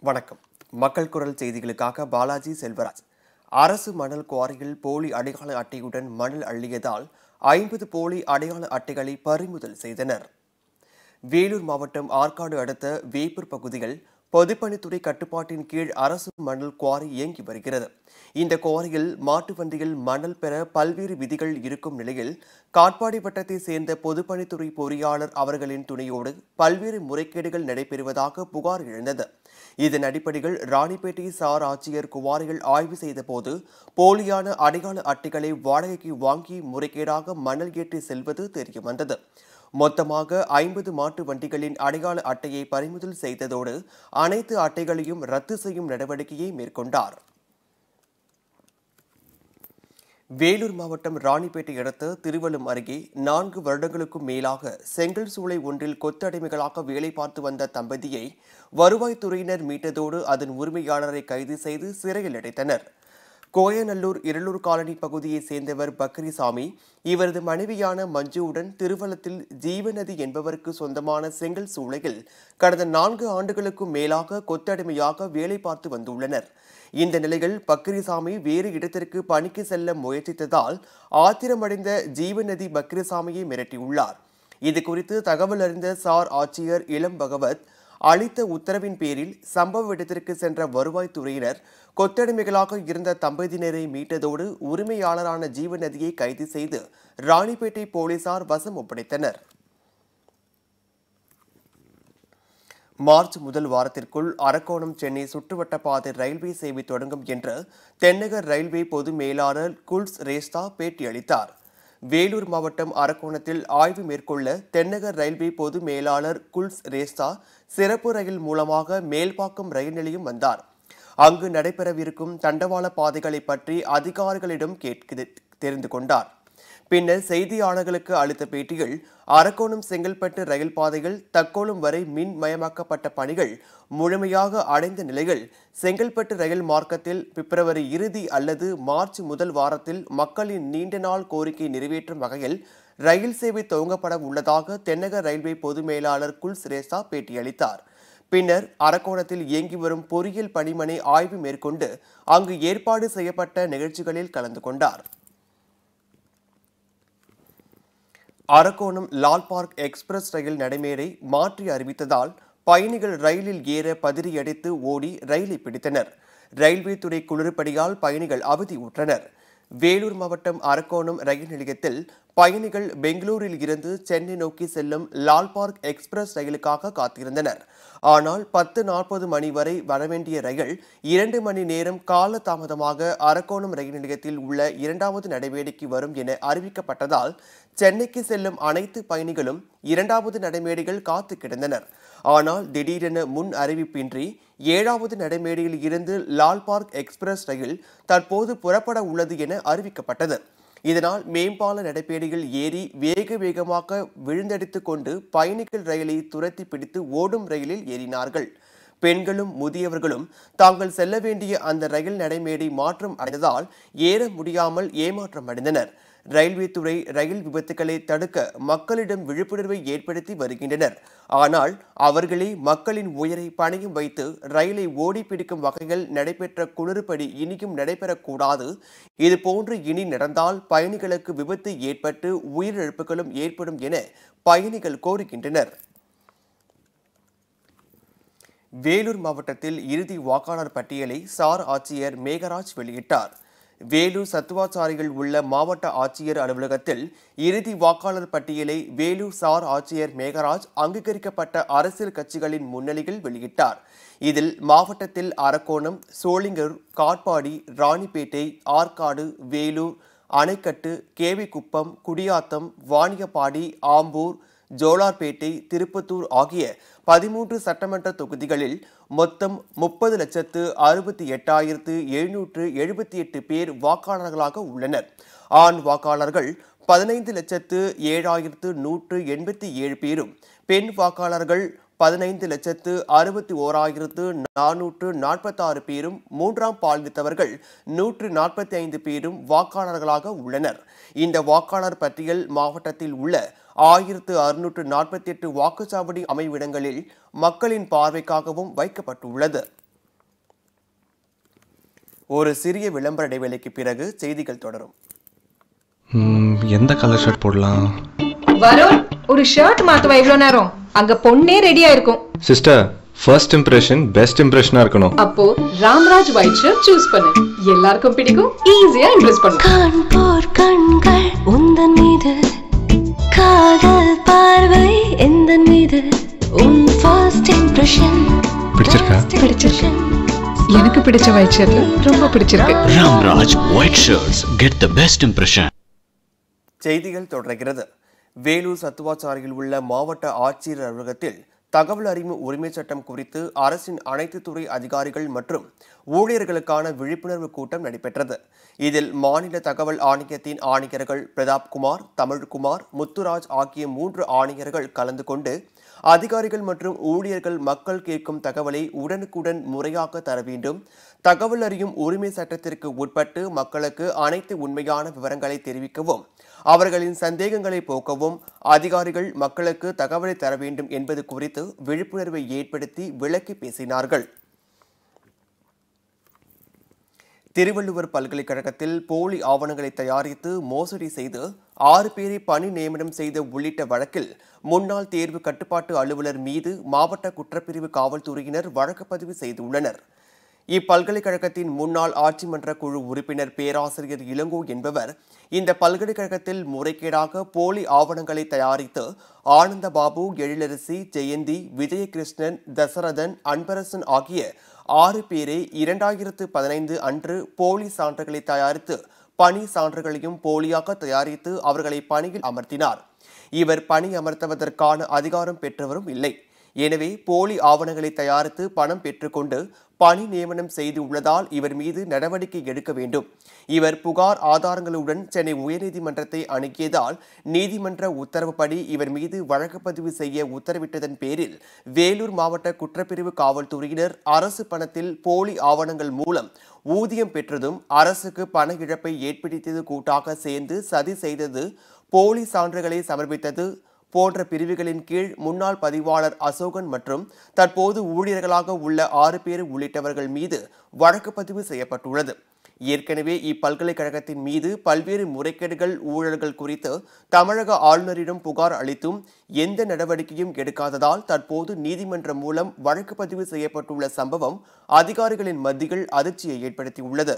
வணக்கம் மக்கள் குரல் செய்திகளுக்காக பாலாஜி செல்வராஜ் அரசு மணல் குவாரியில் போலி அடையாள அட்டையுடன் மணல் அள்ளியதால் ஐம்பது போலி அடையாள அட்டைகளை பறிமுதல் செய்தனர் வேலூர் மாவட்டம் ஆற்காடு அடுத்த வேப்பூர் பகுதியில் பொதுப்பணித்துறை கட்டுப்பாட்டின் கீழ் அரசு மணல் குவாரி இயங்கி வருகிறது இந்த குவாரியில் மாட்டு வண்டியில் மணல் பெற பல்வேறு விதிகள் இருக்கும் நிலையில் காட்பாடி வட்டத்தை சேர்ந்த பொதுப்பணித்துறை பொறியாளர் அவர்களின் துணையோடு பல்வேறு முறைகேடுகள் நடைபெறுவதாக புகார் எழுந்தது இதன் அடிப்படையில் ராணிப்பேட்டை சார் ஆட்சியர் குவாரிகள் ஆய்வு செய்தபோது போலியான அடையாள அட்டைகளை வாடகைக்கு வாங்கி முறைகேடாக மணல் ஏற்றி செல்வது தெரியவந்தது மொத்தமாக ஐம்பது மாட்டு வண்டிகளின் அடையாள அட்டையை பறிமுதல் செய்ததோடு அனைத்து அட்டைகளையும் ரத்து செய்யும் நடவடிக்கையை மேற்கொண்டார் வேலூர் மாவட்டம் ராணிப்பேட்டை அடுத்த திருவள்ளம் அருகே நான்கு வருடங்களுக்கும் மேலாக செங்கல் சூளை ஒன்றில் கொத்தடிமைகளாக வேலை பார்த்து வந்த தம்பதியை வருவாய்த்துறையினர் மீட்டதோடு அதன் உரிமையாளரை கைது செய்து சிறையில் அடைத்தனர் கோயநல்லூர் இருளூர் காலனி பகுதியைச் சேர்ந்தவர் பக்ரிசாமி இவரது மனைவியான மஞ்சுவுடன் திருவள்ளத்தில் ஜீவநதி என்பவருக்கு சொந்தமான செங்கல் சூளையில் கடந்த நான்கு ஆண்டுகளுக்கும் மேலாக கொத்தடிமையாக வேலை பார்த்து வந்துள்ளனர் இந்த நிலையில் பக்ரிசாமி வேறு இடத்திற்கு பணிக்கு செல்ல முயற்சித்ததால் ஆத்திரமடைந்த ஜீவநதி பக்ரிசாமியை மிரட்டியுள்ளார் இது குறித்து தகவல் அறிந்த சார் ஆட்சியர் இளம் பகவத் அளித்த உத்தரவின் பேரில் சம்பவ இடத்திற்கு சென்ற வருவாய்த்துறையினர் கொத்தடிமைகளாக இருந்த தம்பதியினரை மீட்டதோடு உரிமையாளரான ஜீவநதியை கைது செய்து ராணிப்பேட்டை போலீசார் வசம் ஒப்படைத்தனர் மார்ச் முதல் வாரத்திற்குள் அரக்கோணம் சென்னை சுற்றுவட்ட பாதை ரயில்வே சேவை தொடங்கும் என்று தென்னகர் ரயில்வே பொது மேலாளர் குல்ஸ் ரேஸ்தா பேட்டியளித்தார் வேலூர் மாவட்டம் அரக்கோணத்தில் ஆய்வு மேற்கொள்ள தென்னகர் ரயில்வே பொது மேலாளர் குல்ஸ் ரேஸ்தா சிறப்பு ரயில் மூலமாக மேல்பாக்கம் ரயில் நிலையம் வந்தார் அங்கு நடைபெறவிருக்கும் தண்டவாள பாதைகளை பற்றி அதிகாரிகளிடம் கேட்க தெரிந்து கொண்டார் பின்னர் செய்தியாளர்களுக்கு அளித்த பேட்டியில் அரக்கோணம் செங்கல்பட்டு ரயில் பாதைகள் தக்கோலம் வரை மின் மயமாக்கப்பட்ட பணிகள் முழுமையாக அடைந்த நிலையில் செங்கல்பட்டு ரயில் மார்க்கத்தில் பிப்ரவரி இறுதி அல்லது மார்ச் முதல் வாரத்தில் மக்களின் நீண்ட நாள் கோரிக்கை நிறைவேற்றும் வகையில் ரயில் சேவை துவங்கப்பட உள்ளதாக தென்னக ரயில்வே பொது மேலாளர் குல் சிரேசா பேட்டியளித்தார் பின்னர் அரக்கோணத்தில் இயங்கி வரும் பொறியியல் பணிமனை ஆய்வு மேற்கொண்டு அங்கு ஏற்பாடு செய்யப்பட்ட நிகழ்ச்சிகளில் கலந்து கொண்டார் அரக்கோணம் லால் பார்க் எக்ஸ்பிரஸ் ரயில் நடைமேடை மாற்றி அறிவித்ததால் பயணிகள் ரயிலில் ஏற பதிரியடித்து ஓடி ரயிலை பிடித்தனர் ரயில்வே துறை குளிர்படியால் பயணிகள் அவதியுற்றனர் வேலூர் மாவட்டம் அரக்கோணம் ரயில் நிலையத்தில் பயணிகள் பெங்களூரில் இருந்து சென்னை நோக்கி செல்லும் லால் பார்க் எக்ஸ்பிரஸ் ரயிலுக்காக காத்திருந்தனர் ஆனால் பத்து நாற்பது மணி வரை வரவேண்டிய ரயில் இரண்டு மணி நேரம் கால தாமதமாக அரக்கோணம் ரயில் நிலையத்தில் உள்ள இரண்டாவது நடைமேடைக்கு வரும் என அறிவிக்கப்பட்டதால் சென்னைக்கு செல்லும் அனைத்து பயணிகளும் இரண்டாவது நடைமேடைகள் காத்து கிடந்தனர் ஆனால் திடீரென முன் அறிவிப்பின்றி ஏழாவது நடைமேடையில் இருந்து லால் பார்க் எக்ஸ்பிரஸ் ரயில் தற்போது புறப்பட உள்ளது என அறிவிக்கப்பட்டது இதனால் மேம்பால நடைபேடையில் ஏறி வேக வேகமாக விழுந்தடித்து கொண்டு பயணிகள் ரயிலை துரத்தி பிடித்து ஓடும் ரயிலில் ஏறினார்கள் பெண்களும் முதியவர்களும் தாங்கள் செல்ல வேண்டிய அந்த ரயில் நடைமேடை மாற்றம் அடைந்ததால் ஏற முடியாமல் ஏமாற்றம் அடைந்தனர் ரயில்வே துறை ரயில் விபத்துக்களை தடுக்க மக்களிடம் விழிப்புணர்வை ஏற்படுத்தி வருகின்றனர் ஆனால் அவர்களே மக்களின் உயிரை பணியும் வைத்து ரயிலை ஓடி பிடிக்கும் வகையில் நடைபெற்ற குளிர்படி இனியும் நடைபெறக்கூடாது இது போன்று இனி நடந்தால் பயணிகளுக்கு விபத்து ஏற்பட்டு உயிரிழப்புகளும் ஏற்படும் என பயணிகள் கோருகின்றனர் வேலூர் மாவட்டத்தில் இறுதி வாக்காளர் பட்டியலை சார் ஆட்சியர் மேகராஜ் வெளியிட்டார் வேலூர் சத்துவாச்சாரிகள் உள்ள மாவட்ட ஆட்சியர் அலுவலகத்தில் இறுதி வாக்காளர் பட்டியலை வேலூர் சார் ஆட்சியர் மேகராஜ் அங்கீகரிக்கப்பட்ட அரசியல் கட்சிகளின் முன்னிலையில் வெளியிட்டார் இதில் மாவட்டத்தில் அரக்கோணம் சோளிங்கர் காட்பாடி ராணிப்பேட்டை ஆற்காடு வேலூர் அணைக்கட்டு கேவிக்குப்பம் குடியாத்தம் வாணியப்பாடி ஆம்பூர் ஜோலார்பேட்டை திருப்பத்தூர் ஆகிய பதிமூன்று சட்டமன்ற தொகுதிகளில் மொத்தம் முப்பது லட்சத்து அறுபத்தி எட்டாயிரத்து எழுநூற்று எழுபத்தி எட்டு பேர் வாக்காளர்களாக உள்ளனர் ஆண் வாக்காளர்கள் பதினைந்து லட்சத்து ஏழாயிரத்து நூற்று எண்பத்தி ஏழு பேரும் பெண் வாக்காளர்கள் பதினைந்து லட்சத்து அறுபத்தி ஓராயிரத்து நானூற்று நாற்பத்தாறு பேரும் மூன்றாம் பாலினத்தவர்கள் நூற்று நாற்பத்தி ஐந்து பேரும் வாக்காளர்களாக உள்ளனர் இந்த வாக்காளர் பட்டியல் மாவட்டத்தில் உள்ள ஆயிரத்து அறுநூற்று நாற்பத்தி எட்டு வாக்குச்சாவடி அமைவிடங்களில் மக்களின் பார்வைக்காகவும் வைக்கப்பட்டுள்ளது ஒரு சிறிய விளம்பர இடைவேளைக்கு பிறகு செய்திகள் தொடரும் ம், எந்த கலர் ஷர்ட் போடலாம் வருண் ஒரு ஷர்ட் மாத்துவா இவ்ளோ நேரம் அங்க பொண்ணே ரெடியா இருக்கும் சிஸ்டர் ஃபர்ஸ்ட் இம்ப்ரெஷன் பெஸ்ட் இம்ப்ரெஷனாக இருக்கணும் அப்போ ராம்ராஜ் ஒயிட் ஷர்ட் சூஸ் பண்ணு எல்லாருக்கும் பிடிக்கும் ஈஸியா இம்ப்ரெஸ் பண்ணும் காண்போர் கண்கள் உந்தன் மீது காதல் பார்வை எந்த மீது உன் ஃபர்ஸ்ட் இம்ப்ரெஷன் பிடிச்சிருக்கா? பிடிச்சிருக்கு. எனக்கு பிடிச்ச ஒயிட் ஷர்ட் ரொம்ப பிடிச்சிருக்கு Ramraj White Shirts get the best impression. செய்திகள் தொடர்கிறது வேலூர் சத்துவாச்சாரியில் உள்ள மாவட்ட ஆட்சியர் அலுவலகத்தில் தகவல் அறிவு உரிமைச் சட்டம் குறித்து அரசின் அனைத்து துறை அதிகாரிகள் மற்றும் ஊழியர்களுக்கான விழிப்புணர்வு கூட்டம் நடைபெற்றது இதில் மாநில தகவல் ஆணையத்தின் ஆணையர்கள் பிரதாப்குமார் தமிழ்குமார் முத்துராஜ் ஆகிய மூன்று ஆணையர்கள் கலந்து கொண்டு அதிகாரிகள் மற்றும் ஊழியர்கள் மக்கள் கேட்கும் தகவலை உடனுக்குடன் முறையாக தர வேண்டும் தகவல் அறியும் உரிமை சட்டத்திற்கு உட்பட்டு மக்களுக்கு அனைத்து உண்மையான விவரங்களை தெரிவிக்கவும் அவர்களின் சந்தேகங்களை போக்கவும் அதிகாரிகள் மக்களுக்கு தகவலை தர வேண்டும் என்பது குறித்து விழிப்புணர்வை ஏற்படுத்தி விளக்கி பேசினார்கள் திருவள்ளுவர் பல்கலைக்கழகத்தில் போலி ஆவணங்களை தயாரித்து மோசடி செய்து ஆறு பேரை பணி நியமனம் செய்த உள்ளிட்ட வழக்கில் முன்னாள் தேர்வு கட்டுப்பாட்டு அலுவலர் மீது மாவட்ட குற்றப்பிரிவு காவல்துறையினர் வழக்கு பதிவு செய்துள்ளனர் இப்பல்கலைக்கழகத்தின் முன்னாள் ஆட்சி மன்ற குழு உறுப்பினர் பேராசிரியர் இளங்கோ என்பவர் இந்த பல்கலைக்கழகத்தில் முறைகேடாக போலி ஆவணங்களை தயாரித்து ஆனந்தபாபு எழிலரசி ஜெயந்தி விஜயகிருஷ்ணன் தசரதன் அன்பரசன் ஆகிய ஆறு பேரை இரண்டாயிரத்து பதினைந்து அன்று போலி சான்றுகளை தயாரித்து பணி சான்றுகளையும் போலியாக தயாரித்து அவர்களை பணியில் அமர்த்தினார் இவர் பணி அமர்த்துவதற்கான அதிகாரம் பெற்றவரும் இல்லை எனவே போலி ஆவணங்களை தயாரித்து பணம் பெற்றுக்கொண்டு பணி நியமனம் செய்து உள்ளதால் இவர் மீது நடவடிக்கை எடுக்க வேண்டும் இவர் புகார் ஆதாரங்களுடன் சென்னை உயர்நீதிமன்றத்தை அணுகியதால் நீதிமன்ற உத்தரவுப்படி இவர் மீது வழக்கு பதிவு செய்ய உத்தரவிட்டதன் பேரில் வேலூர் மாவட்ட குற்றப்பிரிவு காவல்துறையினர் அரசு பணத்தில் போலி ஆவணங்கள் மூலம் ஊதியம் பெற்றதும் அரசுக்கு பண இழப்பை ஏற்படுத்தியது கூட்டாக சேர்ந்து சதி செய்தது போலி சான்றுகளை சமர்ப்பித்தது போன்ற பிரிவுகளின் கீழ் முன்னாள் பதிவாளர் அசோகன் மற்றும் தற்போது ஊழியர்களாக உள்ள ஆறு பேர் உள்ளிட்டவர்கள் மீது வழக்கு பதிவு செய்யப்பட்டுள்ளது ஏற்கனவே இப்பல்கலைக்கழகத்தின் மீது பல்வேறு முறைகேடுகள் ஊழல்கள் குறித்து தமிழக ஆளுநரிடம் புகார் அளித்தும் எந்த நடவடிக்கையும் எடுக்காததால் தற்போது நீதிமன்றம் மூலம் வழக்கு பதிவு செய்யப்பட்டுள்ள சம்பவம் அதிகாரிகளின் மத்தியில் அதிர்ச்சியை ஏற்படுத்தியுள்ளது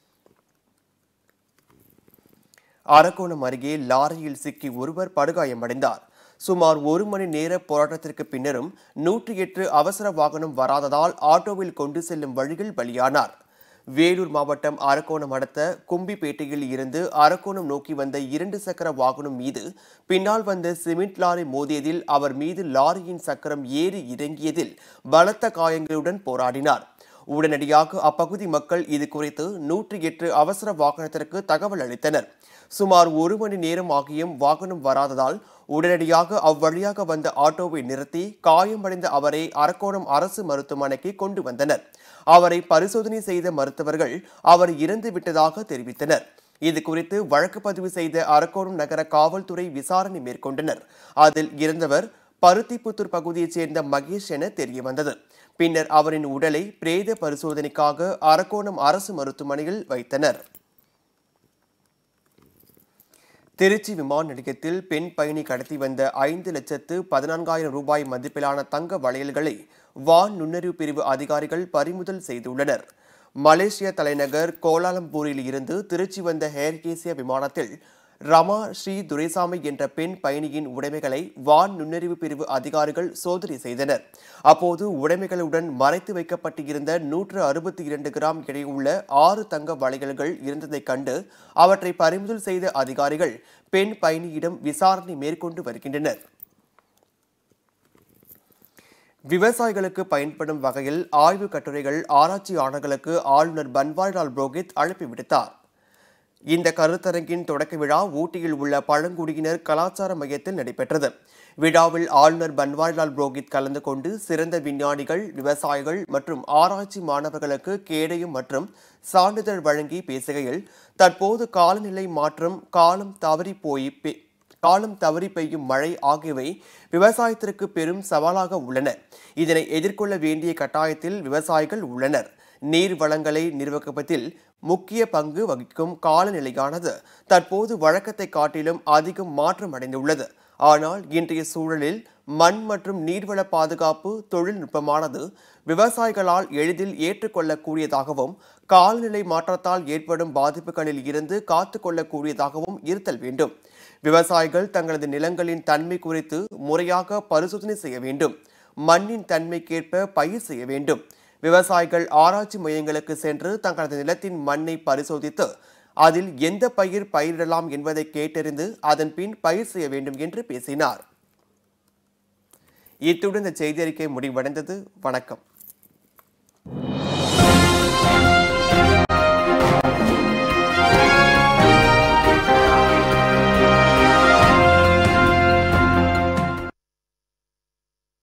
அரக்கோணம் அருகே லாரியில் சிக்கி ஒருவர் படுகாயமடைந்தார் சுமார் ஒரு மணி நேர போராட்டத்திற்கு பின்னரும் நூற்றி எட்டு அவசர வாகனம் வராததால் ஆட்டோவில் கொண்டு செல்லும் வழியில் பலியானார் வேலூர் மாவட்டம் அரக்கோணம் அடுத்த கும்பிப்பேட்டையில் இருந்து அரக்கோணம் நோக்கி வந்த இரண்டு சக்கர வாகனம் மீது பின்னால் வந்த சிமெண்ட் லாரி மோதியதில் அவர் மீது லாரியின் சக்கரம் ஏறி இறங்கியதில் பலத்த காயங்களுடன் போராடினார் உடனடியாக அப்பகுதி மக்கள் இது குறித்து நூற்றி எட்டு அவசர வாகனத்திற்கு தகவல் அளித்தனர் சுமார் ஒரு மணி நேரம் ஆகியும் வாகனம் வராததால் உடனடியாக அவ்வழியாக வந்த ஆட்டோவை நிறுத்தி காயமடைந்த அவரை அரக்கோணம் அரசு மருத்துவமனைக்கு கொண்டு வந்தனர் அவரை பரிசோதனை செய்த மருத்துவர்கள் அவர் இறந்து விட்டதாக தெரிவித்தனர் இது குறித்து வழக்கு பதிவு செய்த அரக்கோணம் நகர காவல்துறை விசாரணை மேற்கொண்டனர் அதில் இறந்தவர் பருத்திப்புத்தூர் பகுதியைச் சேர்ந்த மகேஷ் என தெரியவந்தது பின்னர் அவரின் உடலை பிரேத பரிசோதனைக்காக அரக்கோணம் அரசு மருத்துவமனையில் வைத்தனர் திருச்சி விமான நிலையத்தில் பெண் பயணி கடத்தி வந்த ஐந்து லட்சத்து பதினான்காயிரம் ரூபாய் மதிப்பிலான தங்க வளையல்களை வான் நுண்ணறிவு பிரிவு அதிகாரிகள் பறிமுதல் செய்துள்ளனர் மலேசிய தலைநகர் கோலாலம்பூரில் இருந்து திருச்சி வந்த ஹேர் ஏசியா விமானத்தில் ரமா ஸ்ரீ துரைசாமி என்ற பெண் பயணியின் உடைமைகளை வான் நுண்ணறிவு பிரிவு அதிகாரிகள் சோதனை செய்தனர் அப்போது உடைமைகளுடன் மறைத்து வைக்கப்பட்டிருந்த நூற்று அறுபத்தி இரண்டு கிராம் எடையுள்ள ஆறு தங்க வளையல்கள் இருந்ததைக் கண்டு அவற்றை பறிமுதல் செய்த அதிகாரிகள் பெண் பயணியிடம் விசாரணை மேற்கொண்டு வருகின்றனர் விவசாயிகளுக்கு பயன்படும் வகையில் ஆய்வுக் கட்டுரைகள் ஆராய்ச்சியாளர்களுக்கு ஆளுநர் பன்வாரிலால் புரோஹித் அழைப்பு விடுத்தார் இந்த கருத்தரங்கின் தொடக்க விழா ஊட்டியில் உள்ள பழங்குடியினர் கலாச்சார மையத்தில் நடைபெற்றது விழாவில் ஆளுநர் பன்வாரிலால் புரோஹித் கலந்து கொண்டு சிறந்த விஞ்ஞானிகள் விவசாயிகள் மற்றும் ஆராய்ச்சி மாணவர்களுக்கு கேடயம் மற்றும் சான்றிதழ் வழங்கி பேசுகையில் தற்போது காலநிலை மாற்றம் காலம் தவறி போய் பெ- காலம் தவறி பெய்யும் மழை ஆகியவை விவசாயத்திற்கு பெரும் சவாலாக உள்ளன இதனை எதிர்கொள்ள வேண்டிய கட்டாயத்தில் விவசாயிகள் உள்ளனர் நீர் வளங்களை நிர்வகிப்பதில் முக்கிய பங்கு வகிக்கும் காலநிலையானது தற்போது வழக்கத்தை காட்டிலும் அதிகம் மாற்றம் அடைந்துள்ளது ஆனால் இன்றைய சூழலில் மண் மற்றும் நீர்வள பாதுகாப்பு தொழில்நுட்பமானது விவசாயிகளால் எளிதில் ஏற்றுக்கொள்ளக்கூடியதாகவும் காலநிலை மாற்றத்தால் ஏற்படும் பாதிப்புகளில் இருந்து காத்துக்கொள்ளக்கூடியதாகவும் இருத்தல் வேண்டும் விவசாயிகள் தங்களது நிலங்களின் தன்மை குறித்து முறையாக பரிசோதனை செய்ய வேண்டும் மண்ணின் தன்மைக்கேற்ப பயிர் செய்ய வேண்டும் விவசாயிகள் ஆராய்ச்சி மையங்களுக்கு சென்று தங்களது நிலத்தின் மண்ணை பரிசோதித்து அதில் எந்த பயிர் பயிரிடலாம் என்பதை கேட்டறிந்து அதன் பின் பயிர் செய்ய வேண்டும் என்று பேசினார் இத்துடன் இந்த செய்தி அறிக்கை முடிவடைந்தது வணக்கம்